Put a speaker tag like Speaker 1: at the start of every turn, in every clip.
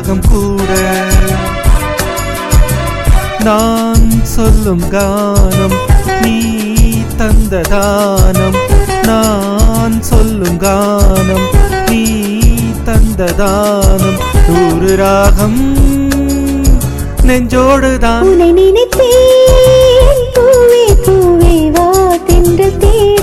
Speaker 1: தாகம் கூட நான் சொல்லும் கானம் நீ தந்த தானம் நான் சொல்லும் கானம் நீ தந்த தானம் நூறு ராகம் நெஞ்சோடுதான்
Speaker 2: உன்னை நினைத்தேன் பூவே பூவே வா தென்று தேட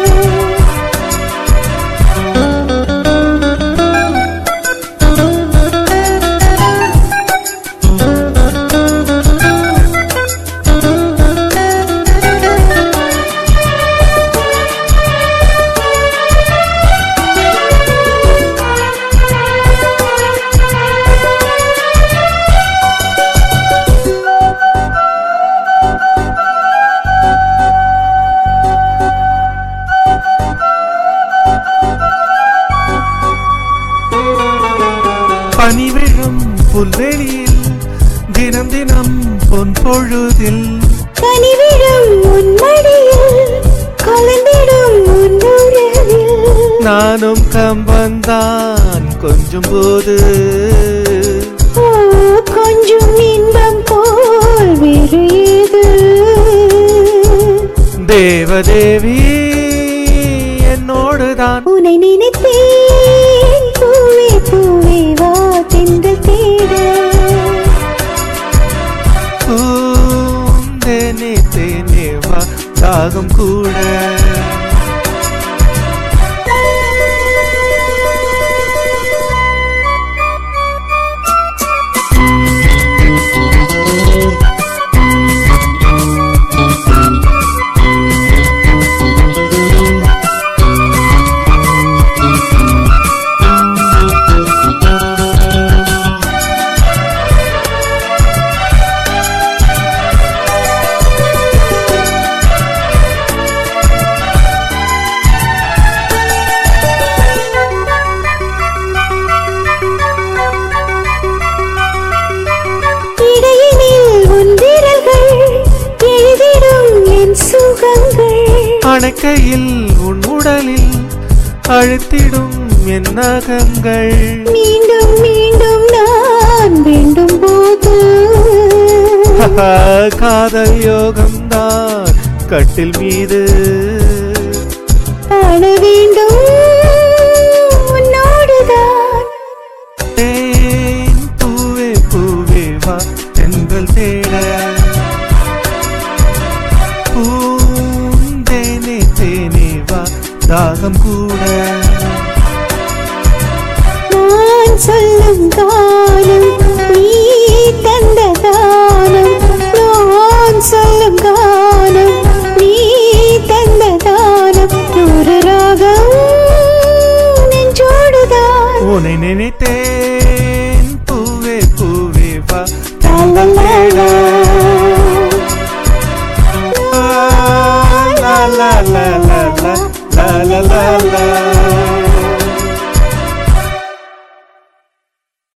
Speaker 1: பனி விழும் புல்வெளியில் தினம் தினம் பொன் பொழுதில்
Speaker 2: கனிவிடும் உன் மடியில் கலந்திடும் உன் உறவில்
Speaker 1: நானும் கம்பந்தான் கொஞ்சம் போது
Speaker 2: ஓ, கொஞ்சம் இன்பம் போல் வேறு ஏது
Speaker 1: தேவதேவி என்னோடுதான்
Speaker 2: உன்னை நினைத்தேன் பூவே பூவே வா தென்று தேட
Speaker 1: பூந்தேனே தேனே வா தாகம் கூட
Speaker 2: இடையினில் உன் விரல்கள் எழுதிடும் என் சுகங்கள்
Speaker 1: அணைக்கையில் உன் உடலில் அழுத்திடும் என் நகங்கள்
Speaker 2: மீண்டும் மீண்டும் நான் வேண்டும் போது
Speaker 1: காதல் யோகம்தான் கட்டில் மீது
Speaker 2: ஆட வேண்டும் உன்னோடுதான்
Speaker 1: தேன் பூவே பூவே வா தென்றல் தேட பூந்தேனே தேனே வா தாகம் கூட
Speaker 2: நான் சொல்லும் காலம் நீ தந்த தானம் நான் சொல்லும் கானம் நீ தந்த தானம் நூறு ராகம் நெஞ்சோடுதான்
Speaker 1: உன்னை நினைத்தேன் பூவே பூவே வா தென்றல் தேட
Speaker 2: லா,
Speaker 1: லா லா லா லா